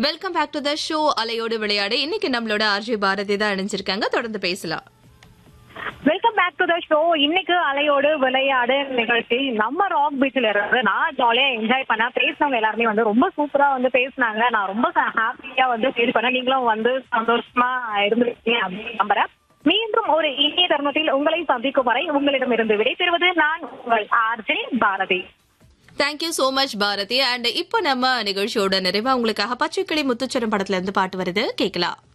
welcome back to the show அலையோடு விளையாடு இன்னைக்கு நம்மளோட ஆர்ஜி பாரதி தான் இணைஞ்சிருக்காங்க தொடர்ந்து பேசலாம் welcome back to the show இன்னைக்கு அலையோடு விளையாடு நிகழ்ச்சி நம்ம ராக் பீச்ல இருந்து நான் ஜாலியா என்ஜாய் பண்ண பேசினவங்க எல்லாருமே வந்து ரொம்ப சூப்பரா வந்து பேசினாங்க நான் ரொம்ப ஹாப்பியா வந்து ஃபீல் பண்ணேன் நீங்களும் வந்து சந்தோஷமா இருந்திருக்கீங்க அப்படின்னு நம்புறேன் மீண்டும் ஒரு இனிய தருணத்தில் உங்களை சந்திக்கும் வரை உங்களிடமிருந்து விடைபெறுவது நான் உங்கள் RJ Bharathi thank you so much Bharathi and இப்போ நம்ம நிகழ்ச்சியோட நிறைவா உங்களுக்காக பச்சைக்கிளி முத்துச்சரம் படத்துல இருந்து பாட்டு வருது கேட்கலாம்